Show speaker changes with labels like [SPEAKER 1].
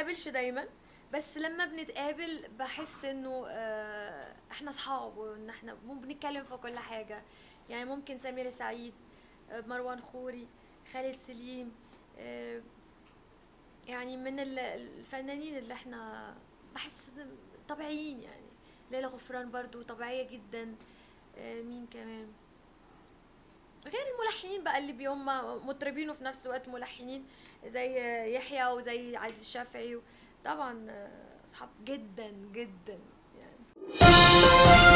[SPEAKER 1] بنتقابلش دايما بس لما بنتقابل بحس انه آه، احنا اصحاب وان احنا مو بنتكلم في كل حاجه يعني ممكن سمير سعيد آه، مروان خوري خالد سليم آه، يعني من ال- الفنانين اللي احنا بحس طبيعيين يعني ليلى غفران برضو طبيعيه جدا آه، مين كمان غير الملحنين بقى اللي بيهم مطربين وفي نفس الوقت ملحنين زي يحيى وزي عزيز الشافعي طبعا اصحاب جدا جدا يعني